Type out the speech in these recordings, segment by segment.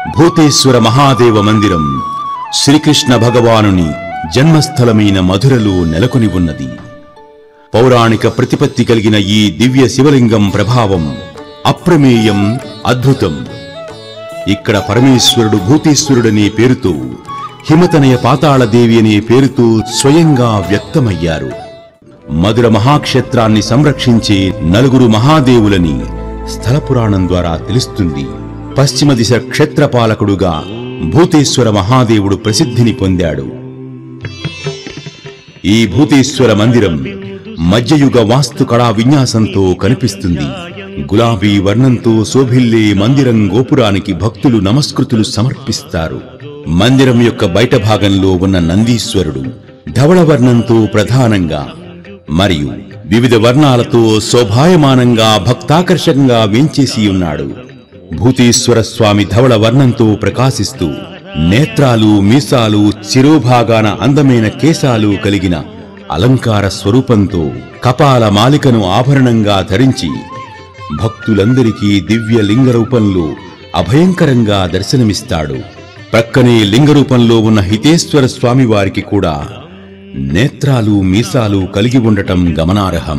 భూతేశ్వర మహాదేవ మందిరం శ్రీకృష్ణ భగవానుని జన్మస్థలమైన మధురలో నెలకొని ఉన్నది పౌరాణిక ప్రతిపత్తి కలిగిన ఈ దివ్య శివలింగం ప్రభావం అప్రమేయం అద్భుతం ఇక్కడ పరమేశ్వరుడు భూతేశ్వరుడనే పేరుతో హిమతనయ పాతాళదేవి అనే పేరుతో స్వయంగా వ్యక్తమయ్యారు మధుర మహాక్షేత్రాన్ని సంరక్షించే నలుగురు మహాదేవులని స్థల పురాణం ద్వారా తెలుస్తుంది పశ్చిమ దిశ క్షేత్రపాలకుడుగా భూతేశ్వర మహాదేవుడు ప్రసిద్ధిని పొందాడు ఈ భూతేశ్వర మందిరం మధ్యయుగ వాస్తు కళా విన్యాసంతో కనిపిస్తుంది గులాబీ వర్ణంతో శోభిల్లే మందిరం గోపురానికి భక్తులు నమస్కృతులు సమర్పిస్తారు మందిరం యొక్క బయట భాగంలో ఉన్న నందీశ్వరుడు ధవళ వర్ణంతో ప్రధానంగా మరియు వివిధ వర్ణాలతో శోభాయమానంగా భక్తాకర్షకంగా వేంచేసి ఉన్నాడు భూతేశ్వర స్వామి ధవళ వర్ణంతో ప్రకాశిస్తూ నేత్రాలు మీసాలు శిరోభాగాన అందమైన కేశాలు కలిగిన అలంకార స్వరూపంతో కపాల మాలికను ఆభరణంగా ధరించి భక్తులందరికీ దివ్య లింగ రూపంలో అభయంకరంగా దర్శనమిస్తాడు ప్రక్కనే లింగ రూపంలో ఉన్న హితేశ్వర స్వామి వారికి కూడా నేత్రాలు మీసాలు కలిగి ఉండటం గమనార్హం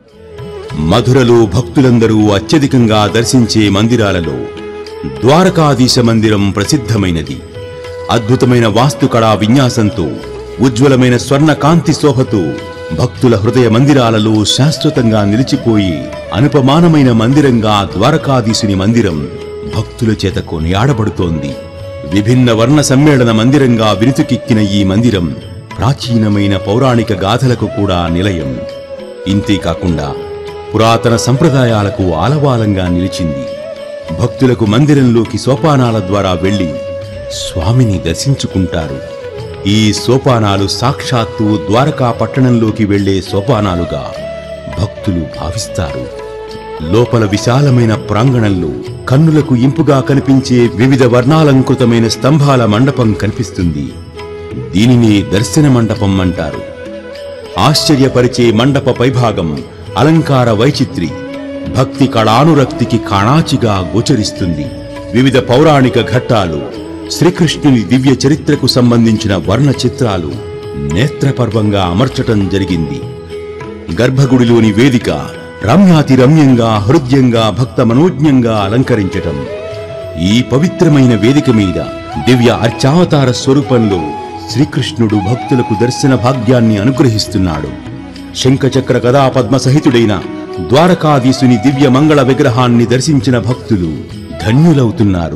మధురలో భక్తులందరూ అత్యధికంగా దర్శించే మందిరాలలో ద్వారకాధీశ మందిరం ప్రసిద్ధమైనది అద్భుతమైన వాస్తుకళా విన్యాసంతో ఉజ్వలమైన స్వర్ణ కాంతి శోభతో భక్తుల హృదయ మందిరాలలో శాశ్వతంగా నిలిచిపోయి అనుపమానమైన మందిరంగా ద్వారకాధీశుని మందిరం భక్తుల చేత కొనియాడబడుతోంది విభిన్న వర్ణ సమ్మేళన మందిరంగా విరుతుకెక్కిన ఈ మందిరం ప్రాచీనమైన పౌరాణిక గాథలకు కూడా నిలయం ఇంతేకాకుండా పురాతన సంప్రదాయాలకు ఆలవాలంగా నిలిచింది భక్తులకు మందిరంలోకి సోపానాల ద్వారా వెళ్లి స్వామిని దర్శించుకుంటారు ఈ సోపానాలు సాక్షాత్తు ద్వారకా పట్టణంలోకి వెళ్లే సోపానాలుగా భక్తులు భావిస్తారు లోపల విశాలమైన ప్రాంగణంలో కన్నులకు ఇంపుగా కనిపించే వివిధ వర్ణాలంకృతమైన స్తంభాల మండపం కనిపిస్తుంది దీనిని దర్శన మండపం అంటారు ఆశ్చర్యపరిచే మండప పైభాగం అలంకార వైచిత్రి భక్తి కళానురక్తికి కాణాచిగా గోచరిస్తుంది వివిధ పౌరాణిక ఘట్టాలు శ్రీకృష్ణుని దివ్య చరిత్రకు సంబంధించిన వర్ణ చిత్రాలు నేత్రపర్వంగా అమర్చటం జరిగింది గర్భగుడిలోని వేదిక రమ్యాతి రమ్యంగా హృదయంగా భక్త మనోజ్ఞంగా అలంకరించటం ఈ పవిత్రమైన వేదిక మీద దివ్య అర్చావతార స్వరూపంలో శ్రీకృష్ణుడు భక్తులకు దర్శన భాగ్యాన్ని అనుగ్రహిస్తున్నాడు శంఖచక్ర గదా పద్మ సహితుడైన ద్వారకాధీశుని దివ్య మంగళ విగ్రహాన్ని దర్శించిన భక్తులు ధన్యులవుతున్నారు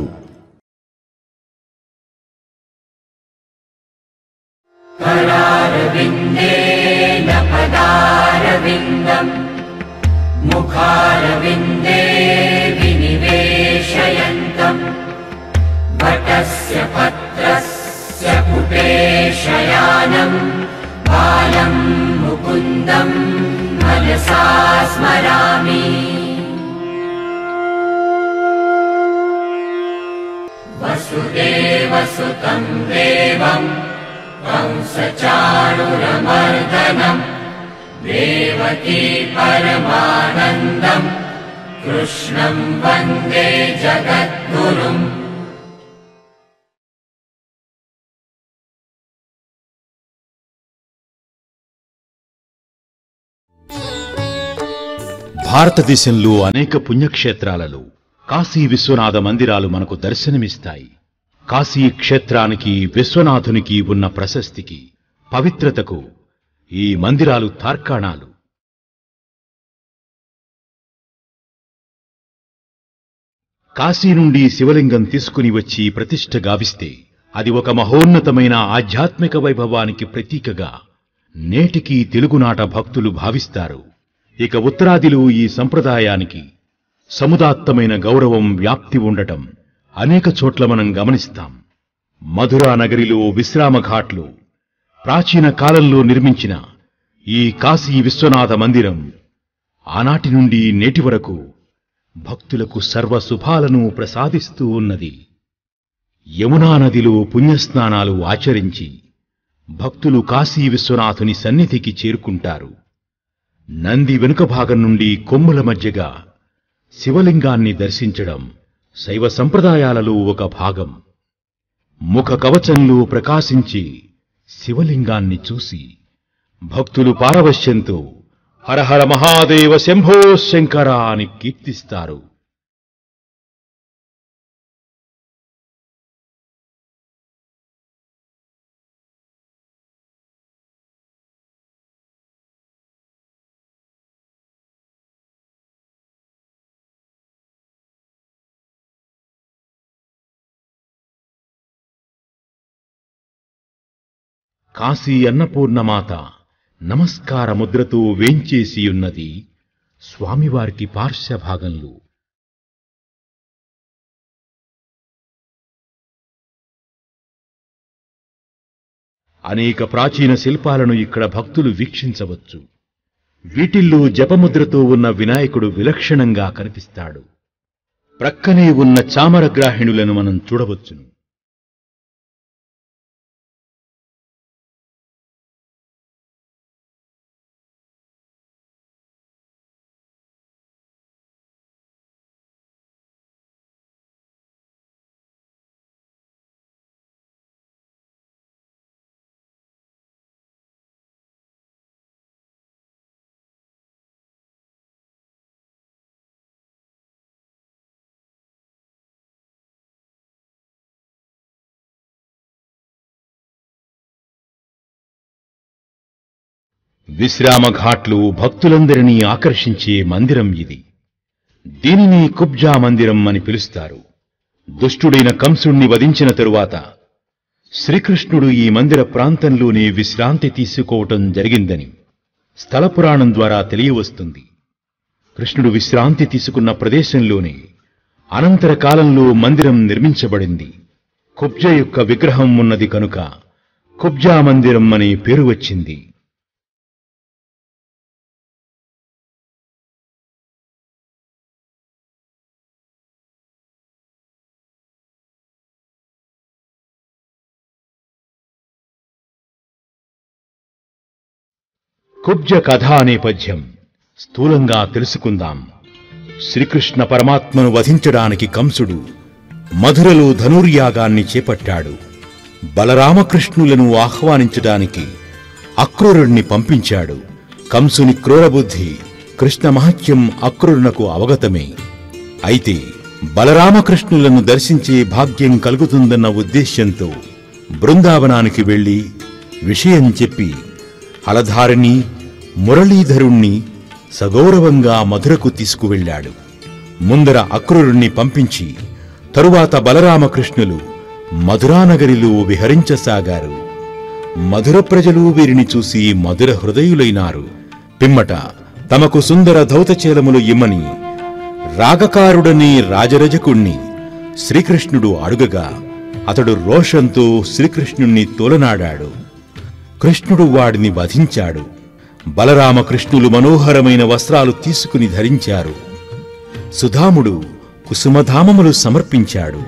करारविन्देन पदारविन्दम् मुखारविन्दे विनिवेशयन्तम् वटस्य पत्रस्य पुटेशयानम् बालम् मुकुन्दम् मनसा स्मरामि वसुदेवसुतम् देवम् कंसचाणुरमर्दनम् देवकी परमानन्दम् कृष्णम् वन्दे जगद्गुरुम् భారతదేశంలో అనేక పుణ్యక్షేత్రాలలో కాశీ విశ్వనాథ మందిరాలు మనకు దర్శనమిస్తాయి కాశీ క్షేత్రానికి విశ్వనాథునికి ఉన్న ప్రశస్తికి పవిత్రతకు ఈ మందిరాలు తార్కాణాలు కాశీ నుండి శివలింగం తీసుకుని వచ్చి ప్రతిష్ఠ గావిస్తే అది ఒక మహోన్నతమైన ఆధ్యాత్మిక వైభవానికి ప్రతీకగా నేటికీ తెలుగునాట భక్తులు భావిస్తారు ఇక ఉత్తరాదిలో ఈ సంప్రదాయానికి సముదాత్తమైన గౌరవం వ్యాప్తి ఉండటం అనేక చోట్ల మనం గమనిస్తాం మధురా నగరిలో విశ్రామఘాట్లో ప్రాచీన కాలంలో నిర్మించిన ఈ కాశీ విశ్వనాథ మందిరం ఆనాటి నుండి నేటి వరకు భక్తులకు సర్వ శుభాలను ప్రసాదిస్తూ ఉన్నది యమునా నదిలో పుణ్యస్నానాలు ఆచరించి భక్తులు కాశీ విశ్వనాథుని సన్నిధికి చేరుకుంటారు నంది వెనుక భాగం నుండి కొమ్ముల మధ్యగా శివలింగాన్ని దర్శించడం శైవ సంప్రదాయాలలో ఒక భాగం ముఖ కవచంలో ప్రకాశించే శివలింగాన్ని చూసి భక్తులు పారవశ్యంతో హరహర మహాదేవ శంభో శంకర అని కీర్తిస్తారు కాశీ అన్నపూర్ణమాత నమస్కార ముద్రతో వేంచేసియున్నది స్వామివారికి పార్శ్వభాగంలో అనేక ప్రాచీన శిల్పాలను ఇక్కడ భక్తులు వీక్షించవచ్చు వీటిల్లో జపముద్రతో ఉన్న వినాయకుడు విలక్షణంగా కనిపిస్తాడు ప్రక్కనే ఉన్న చామరగ్రాహిణులను మనం చూడవచ్చును విశ్రామ ఘాట్లు భక్తులందరినీ ఆకర్షించే మందిరం ఇది దీనిని కుబ్జా మందిరం అని పిలుస్తారు దుష్టుడైన కంసుణ్ణి వధించిన తరువాత శ్రీకృష్ణుడు ఈ మందిర ప్రాంతంలోనే విశ్రాంతి తీసుకోవటం జరిగిందని స్థల పురాణం ద్వారా తెలియవస్తుంది కృష్ణుడు విశ్రాంతి తీసుకున్న ప్రదేశంలోనే అనంతర కాలంలో మందిరం నిర్మించబడింది కుబ్జ యొక్క విగ్రహం ఉన్నది కనుక కుబ్జా మందిరం అనే పేరు వచ్చింది కుబ్జ కథా నేపథ్యం స్థూలంగా తెలుసుకుందాం శ్రీకృష్ణ పరమాత్మను వధించడానికి కంసుడు మధురలో ధనుర్యాగాన్ని చేపట్టాడు బలరామకృష్ణులను ఆహ్వానించడానికి అక్రూరుణ్ణి పంపించాడు కంసుని క్రూరబుద్ధి కృష్ణ మహత్యం అక్రూరునకు అవగతమే అయితే బలరామకృష్ణులను దర్శించే భాగ్యం కలుగుతుందన్న ఉద్దేశ్యంతో బృందావనానికి వెళ్లి విషయం చెప్పి హలధారిని మురళీధరుణ్ణి సగౌరవంగా మధురకు తీసుకువెళ్ళాడు ముందర అక్రూరుణ్ణి పంపించి తరువాత బలరామకృష్ణులు మధురానగరిలో విహరించసాగారు మధుర ప్రజలు వీరిని చూసి మధుర హృదయులైనారు పిమ్మట తమకు సుందర ధౌతచేలములు ఇమ్మని రాగకారుడని రాజరజకుణ్ణి శ్రీకృష్ణుడు అడుగగా అతడు రోషంతో శ్రీకృష్ణుణ్ణి తోలనాడాడు కృష్ణుడు వాడిని వధించాడు బలరామకృష్ణులు మనోహరమైన వస్త్రాలు తీసుకుని ధరించారు సుధాముడు కుసుమధామములు సమర్పించాడు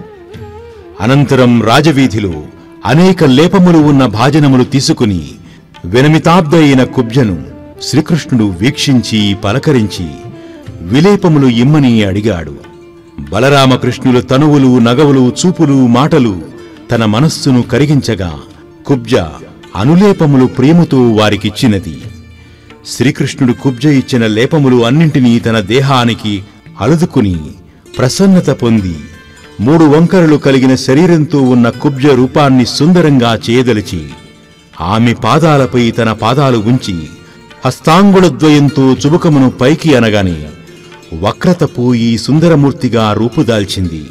అనంతరం రాజవీధిలో అనేక లేపములు ఉన్న భాజనములు తీసుకుని వినమితాబ్ద అయిన కుబ్జను శ్రీకృష్ణుడు వీక్షించి పలకరించి విలేపములు ఇమ్మని అడిగాడు బలరామకృష్ణుల తనువులు నగవులు చూపులు మాటలు తన మనస్సును కరిగించగా కుబ్జ అనులేపములు ప్రేమతో వారికిచ్చినది శ్రీకృష్ణుడు కుబ్జ ఇచ్చిన లేపములు అన్నింటినీ తన దేహానికి అలుదుకుని ప్రసన్నత పొంది మూడు వంకరలు కలిగిన శరీరంతో ఉన్న కుబ్జ రూపాన్ని సుందరంగా చేయదలిచి ఆమె పాదాలపై తన పాదాలు ఉంచి హస్తాంగుళద్వయంతో చుబుకమును పైకి అనగానే వక్రత పోయి సుందరమూర్తిగా రూపుదాల్చింది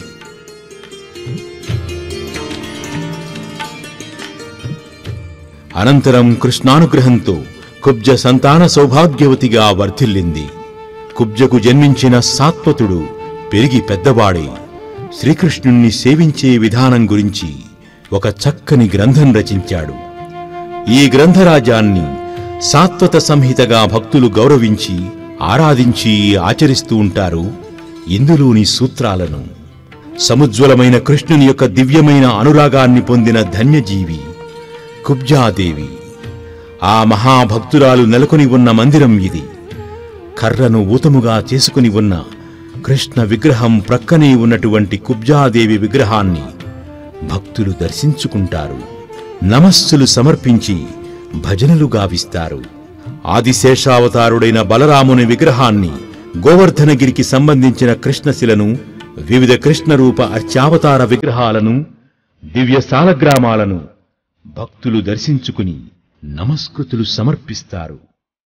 అనంతరం కృష్ణానుగ్రహంతో కుబ్జ సంతాన సౌభాగ్యవతిగా వర్ధిల్లింది కుబ్జకు జన్మించిన సాత్వతుడు పెరిగి పెద్దవాడై శ్రీకృష్ణుణ్ణి సేవించే విధానం గురించి ఒక చక్కని గ్రంథం రచించాడు ఈ గ్రంథరాజాన్ని సాత్వత సంహితగా భక్తులు గౌరవించి ఆరాధించి ఆచరిస్తూ ఉంటారు ఇందులోని సూత్రాలను సముజ్వలమైన కృష్ణుని యొక్క దివ్యమైన అనురాగాన్ని పొందిన ధన్యజీవి కుబ్జాదేవి ఆ మహాభక్తురాలు నెలకొని ఉన్న మందిరం ఇది కర్రను ఊతముగా చేసుకుని ఉన్న కృష్ణ విగ్రహం ప్రక్కనే ఉన్నటువంటి కుబ్జాదేవి విగ్రహాన్ని భక్తులు దర్శించుకుంటారు నమస్సులు సమర్పించి భజనలు గావిస్తారు ఆదిశేషావతారుడైన బలరాముని విగ్రహాన్ని గోవర్ధనగిరికి సంబంధించిన కృష్ణశిలను వివిధ కృష్ణ రూప అర్చావతార విగ్రహాలను దివ్య సాలగ్రామాలను భక్తులు దర్శించుకుని నమస్కృతులు సమర్పిస్తారు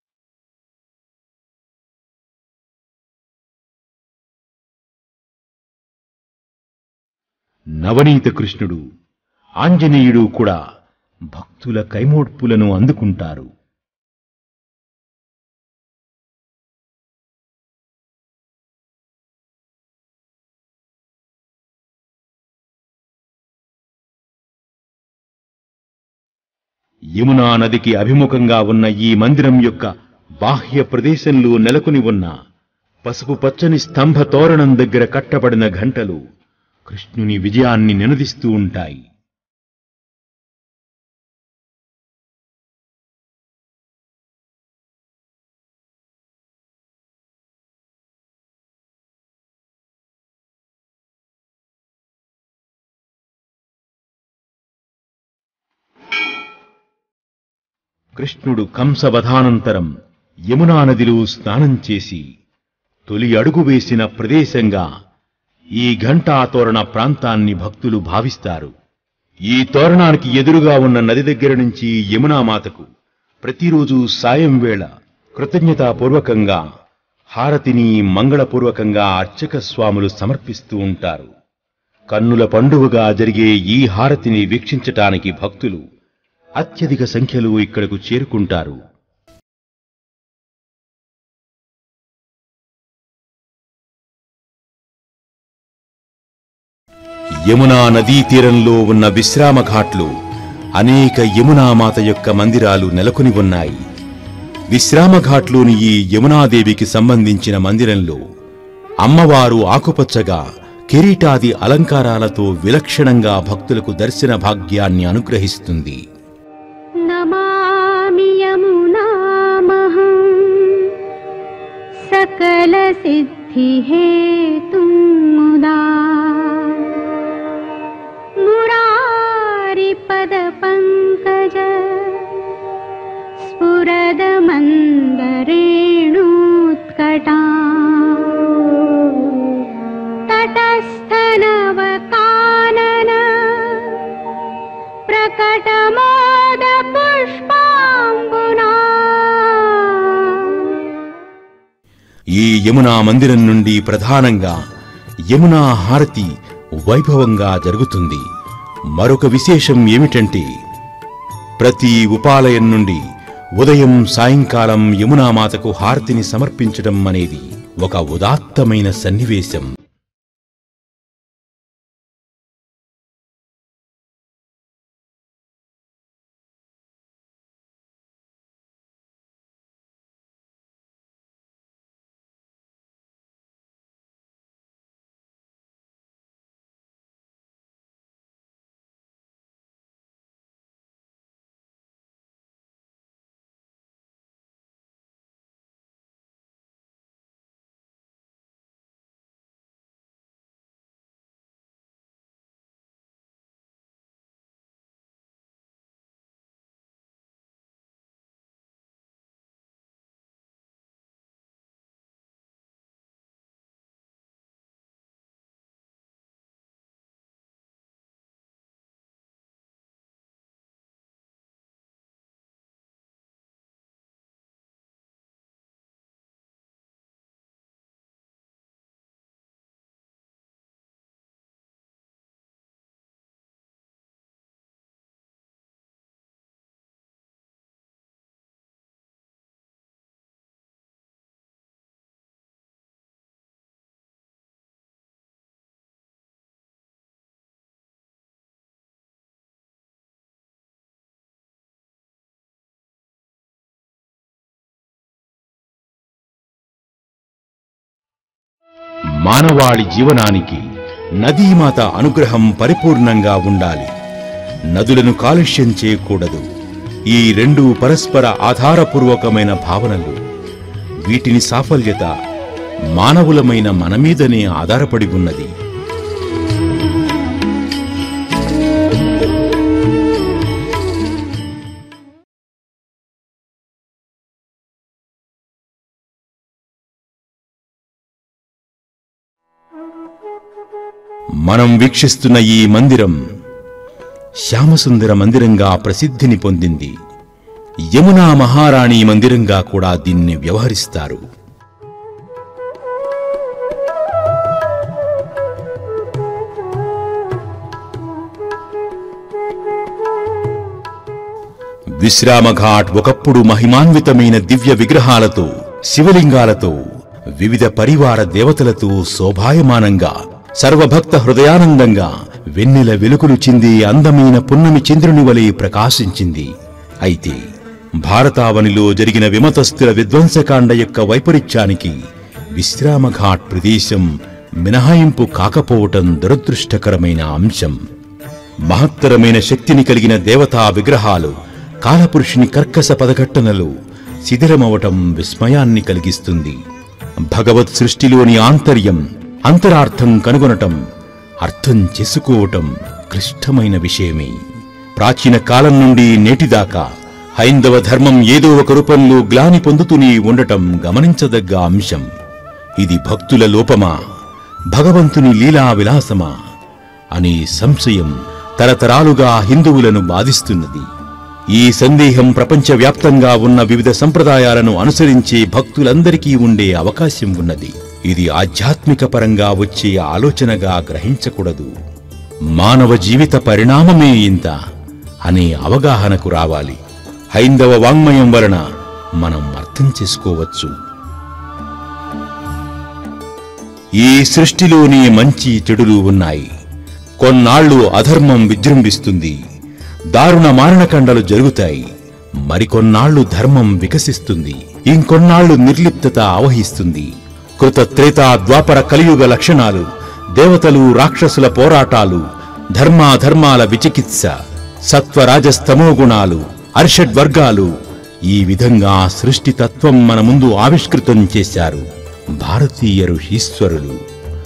నవనీత కృష్ణుడు ఆంజనేయుడు కూడా భక్తుల కైమోడ్పులను అందుకుంటారు యమునా నదికి అభిముఖంగా ఉన్న ఈ మందిరం యొక్క బాహ్య ప్రదేశంలో నెలకొని ఉన్న పసుపు పచ్చని స్తంభ తోరణం దగ్గర కట్టబడిన ఘంటలు కృష్ణుని విజయాన్ని నినదిస్తూ ఉంటాయి కృష్ణుడు కంసవధానంతరం యమునా నదిలో స్నానం చేసి తొలి అడుగు వేసిన ప్రదేశంగా ఈ ఘంటా తోరణ ప్రాంతాన్ని భక్తులు భావిస్తారు ఈ తోరణానికి ఎదురుగా ఉన్న నది దగ్గర నుంచి యమునా మాతకు ప్రతిరోజు సాయం వేళ కృతజ్ఞతాపూర్వకంగా హారతిని మంగళపూర్వకంగా అర్చక స్వాములు సమర్పిస్తూ ఉంటారు కన్నుల పండుగగా జరిగే ఈ హారతిని వీక్షించటానికి భక్తులు అత్యధిక సంఖ్యలో ఇక్కడకు చేరుకుంటారు యమునా నదీ తీరంలో ఉన్న విశ్రామ ఘాట్లు అనేక యమునా మాత యొక్క మందిరాలు నెలకొని ఉన్నాయి విశ్రామ ఘాట్లోని ఈ యమునాదేవికి సంబంధించిన మందిరంలో అమ్మవారు ఆకుపచ్చగా కిరీటాది అలంకారాలతో విలక్షణంగా భక్తులకు దర్శన భాగ్యాన్ని అనుగ్రహిస్తుంది नमामि यमुनामहं सकलसिद्धिहेतुं मुदा मुरारिपदपङ्कज स्फुरदमन्दरेणूत्कटा तटस्थनवकानन प्रकटमोदपुष्पाम्बुना ఈ యమునా మందిరం నుండి ప్రధానంగా యమునా హారతి వైభవంగా జరుగుతుంది మరొక విశేషం ఏమిటంటే ప్రతి ఉపాలయం నుండి ఉదయం సాయంకాలం యమునామాతకు హారతిని సమర్పించడం అనేది ఒక ఉదాత్తమైన సన్నివేశం మానవాళి జీవనానికి నదీమాత అనుగ్రహం పరిపూర్ణంగా ఉండాలి నదులను కాలుష్యం చేయకూడదు ఈ రెండు పరస్పర ఆధారపూర్వకమైన భావనలు వీటిని సాఫల్యత మానవులమైన మన మీదనే ఆధారపడి ఉన్నది మనం వీక్షిస్తున్న ఈ మందిరం శ్యామసుందర మందిరంగా ప్రసిద్ధిని పొందింది యమునా మహారాణి మందిరంగా కూడా దీన్ని వ్యవహరిస్తారు విశ్రామఘాట్ ఒకప్పుడు మహిమాన్వితమైన దివ్య విగ్రహాలతో శివలింగాలతో వివిధ పరివార దేవతలతో శోభాయమానంగా సర్వభక్త హృదయానందంగా వెన్నెల వెలుగులు చింది అందమైన పున్నమి చంద్రుని వలె ప్రకాశించింది అయితే భారతావనిలో జరిగిన విమతస్థుల విధ్వంసకాండ యొక్క వైపరీత్యానికి విశ్రామఘాట్ ప్రదేశం మినహాయింపు కాకపోవటం దురదృష్టకరమైన అంశం మహత్తరమైన శక్తిని కలిగిన దేవతా విగ్రహాలు కాలపురుషుని కర్కశ పదఘట్టనలు శిథిలమవటం విస్మయాన్ని కలిగిస్తుంది భగవత్ సృష్టిలోని ఆంతర్యం అంతరార్థం కనుగొనటం అర్థం చేసుకోవటం క్లిష్టమైన విషయమే ప్రాచీన కాలం నుండి నేటిదాకా హైందవ ధర్మం ఏదో ఒక రూపంలో గ్లాని పొందుతూనే ఉండటం గమనించదగ్గ అంశం ఇది భక్తుల లోపమా భగవంతుని లీలా విలాసమా అనే సంశయం తరతరాలుగా హిందువులను బాధిస్తున్నది ఈ సందేహం ప్రపంచవ్యాప్తంగా ఉన్న వివిధ సంప్రదాయాలను అనుసరించే భక్తులందరికీ ఉండే అవకాశం ఉన్నది ఇది ఆధ్యాత్మిక పరంగా వచ్చే ఆలోచనగా గ్రహించకూడదు మానవ జీవిత పరిణామమే ఇంత అనే అవగాహనకు రావాలి హైందవ వాంగ్మయం వలన మనం అర్థం చేసుకోవచ్చు ఈ సృష్టిలోని మంచి చెడులు ఉన్నాయి కొన్నాళ్లు అధర్మం విజృంభిస్తుంది దారుణ మారణకండలు జరుగుతాయి మరికొన్నాళ్లు ధర్మం వికసిస్తుంది ఇంకొన్నాళ్లు నిర్లిప్తత ఆవహిస్తుంది కృత త్రేతా ద్వాపర కలియుగ లక్షణాలు దేవతలు రాక్షసుల పోరాటాలు ధర్మాధర్మాల విచికిత్స సత్వరాజస్తమో గుణాలు అర్షడ్వర్గాలు ఈ విధంగా సృష్టి తత్వం మన ముందు ఆవిష్కృతం చేశారు భారతీయరు ఈశ్వరులు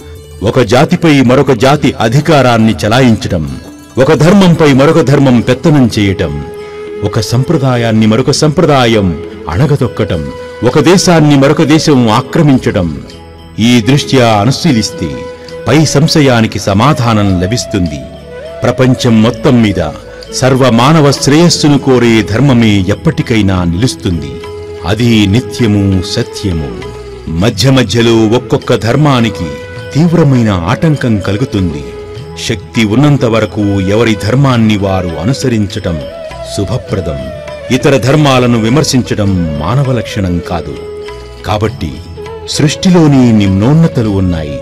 ఒక జాతిపై మరొక జాతి అధికారాన్ని చలాయించటం ఒక ధర్మంపై మరొక ధర్మం పెత్తనం చేయటం ఒక సంప్రదాయాన్ని మరొక సంప్రదాయం అణగదొక్కటం ఒక దేశాన్ని మరొక దేశం ఆక్రమించటం ఈ దృష్ట్యా అనుశీలిస్తే పై సంశయానికి సమాధానం లభిస్తుంది ప్రపంచం మొత్తం మీద సర్వ మానవ శ్రేయస్సును కోరే ధర్మమే ఎప్పటికైనా నిలుస్తుంది అది నిత్యము సత్యము మధ్య మధ్యలో ఒక్కొక్క ధర్మానికి తీవ్రమైన ఆటంకం కలుగుతుంది శక్తి ఉన్నంత వరకు ఎవరి ధర్మాన్ని వారు అనుసరించటం శుభప్రదం ఇతర ధర్మాలను విమర్శించడం మానవ లక్షణం కాదు కాబట్టి సృష్టిలోని నిమ్నోన్నతలు ఉన్నాయి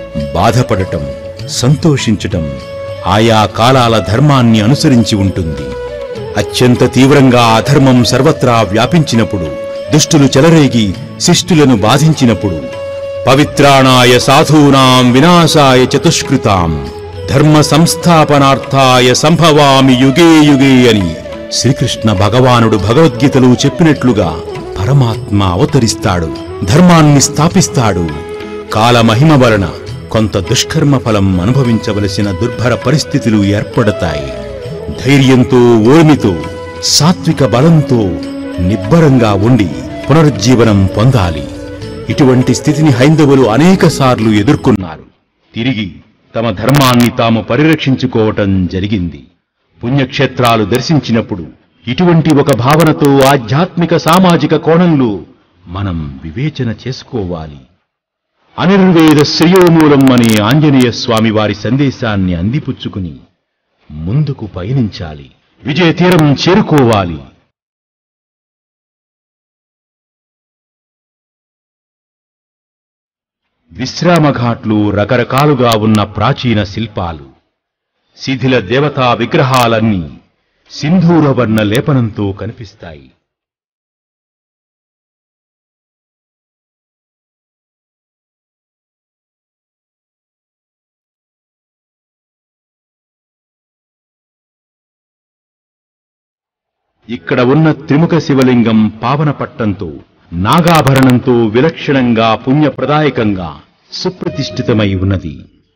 బాధపడటం సంతోషించటం ఆయా కాలాల ధర్మాన్ని అనుసరించి ఉంటుంది అత్యంత తీవ్రంగా అధర్మం సర్వత్రా వ్యాపించినప్పుడు దుష్టులు చెలరేగి శిష్టులను బాధించినప్పుడు పవిత్రాణాయ సాధూనాం వినాశాయ చతుష్కృతాం ధర్మ సంస్థాపనార్థాయ సంభవామి యుగే యుగే అని శ్రీకృష్ణ భగవానుడు భగవద్గీతలో చెప్పినట్లుగా పరమాత్మ అవతరిస్తాడు ధర్మాన్ని స్థాపిస్తాడు కాలమహిమ వలన కొంత దుష్కర్మ ఫలం అనుభవించవలసిన దుర్భర పరిస్థితులు ఏర్పడతాయి ధైర్యంతో ఓర్మితో సాత్విక బలంతో నిబ్బరంగా ఉండి పునరుజ్జీవనం పొందాలి ఇటువంటి స్థితిని హైందవులు అనేక సార్లు ఎదుర్కొన్నారు తిరిగి తమ ధర్మాన్ని తాము పరిరక్షించుకోవటం జరిగింది పుణ్యక్షేత్రాలు దర్శించినప్పుడు ఇటువంటి ఒక భావనతో ఆధ్యాత్మిక సామాజిక కోణంలో మనం వివేచన చేసుకోవాలి అనిర్వేద శ్రేయోమూలం అనే ఆంజనేయ స్వామి వారి సందేశాన్ని అందిపుచ్చుకుని ముందుకు పయనించాలి విజయ తీరం చేరుకోవాలి విశ్రామఘాట్లు రకరకాలుగా ఉన్న ప్రాచీన శిల్పాలు శిథిల దేవతా విగ్రహాలన్నీ సింధూరవర్ణ లేపనంతో కనిపిస్తాయి ఇక్కడ ఉన్న త్రిముఖ శివలింగం పావన పట్టంతో నాగాభరణంతో విలక్షణంగా పుణ్యప్రదాయకంగా సుప్రతిష్ఠితమై ఉన్నది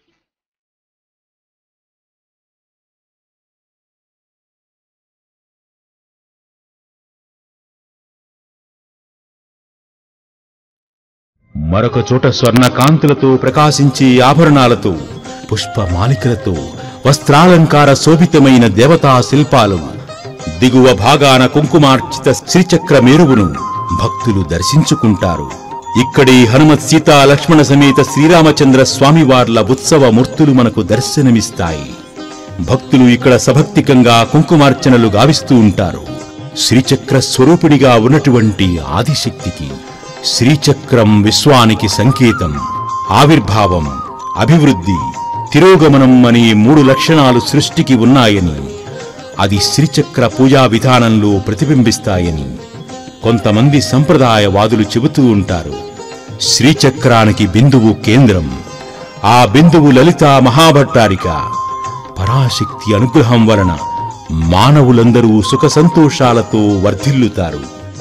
మరొక చోట స్వర్ణ కాంతులతో ప్రకాశించే ఆభరణాలతో పుష్పమాలికలతో వస్త్రాలంకార శోభితమైన దేవతా శిల్పాలు దిగువ భాగాన కుంకుమార్చిత శ్రీచక్ర మేరువును భక్తులు దర్శించుకుంటారు ఇక్కడే హనుమత్ సీతా లక్ష్మణ సమేత శ్రీరామచంద్ర స్వామివార్ల ఉత్సవ మూర్తులు మనకు దర్శనమిస్తాయి భక్తులు ఇక్కడ సభక్తికంగా కుంకుమార్చనలు గావిస్తూ ఉంటారు శ్రీచక్ర స్వరూపిడిగా ఉన్నటువంటి ఆదిశక్తికి శ్రీచక్రం విశ్వానికి సంకేతం ఆవిర్భావం అభివృద్ధి తిరోగమనం అనే మూడు లక్షణాలు సృష్టికి ఉన్నాయని అది శ్రీచక్ర పూజా విధానంలో ప్రతిబింబిస్తాయని కొంతమంది సంప్రదాయవాదులు చెబుతూ ఉంటారు శ్రీచక్రానికి బిందువు కేంద్రం ఆ బిందువు లలిత మహాభట్టారిక పరాశక్తి అనుగ్రహం వలన మానవులందరూ సుఖ సంతోషాలతో వర్ధిల్లుతారు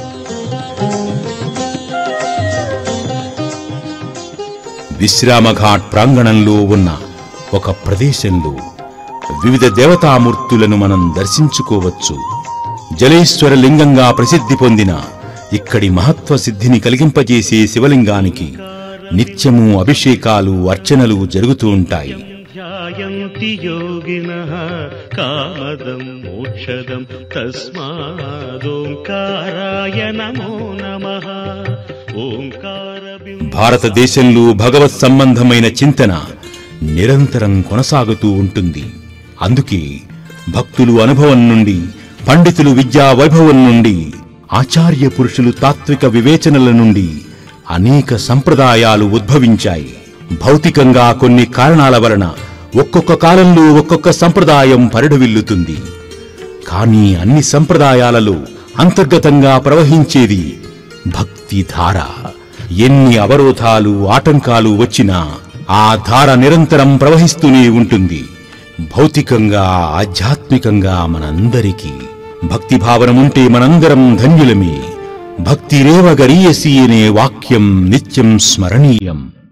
విశ్రామఘాట్ ప్రాంగణంలో ఉన్న ఒక ప్రదేశంలో వివిధ దేవతామూర్తులను మనం దర్శించుకోవచ్చు జలేశ్వర లింగంగా ప్రసిద్ధి పొందిన ఇక్కడి మహత్వ సిద్ధిని కలిగింపజేసే శివలింగానికి నిత్యము అభిషేకాలు అర్చనలు జరుగుతూ ఉంటాయి ध्यायन्ति योगिनः कामदं मोक्षदं तस्मादोङ्काराय नमो नमः ओङ्कारबिम्ब భారతదేశంలో భగవత్ సంబంధమైన చింతన నిరంతరం కొనసాగుతూ ఉంటుంది అందుకే భక్తులు అనుభవం నుండి పండితులు విద్యా వైభవం నుండి ఆచార్య పురుషులు తాత్విక వివేచనల నుండి అనేక సంప్రదాయాలు ఉద్భవించాయి భౌతికంగా కొన్ని కారణాల వలన ఒక్కొక్క కాలంలో ఒక్కొక్క సంప్రదాయం పరిఢవిల్లుతుంది కానీ అన్ని సంప్రదాయాలలో అంతర్గతంగా ప్రవహించేది భక్తి ధార ఎన్ని అవరోధాలు ఆటంకాలు వచ్చినా ఆ ధార నిరంతరం ప్రవహిస్తూనే ఉంటుంది భౌతికంగా ఆధ్యాత్మికంగా మనందరికీ భక్తి భావనముంటే మనందరం ధన్యులమే భక్తిరేవ గరీయసి అనే వాక్యం నిత్యం స్మరణీయం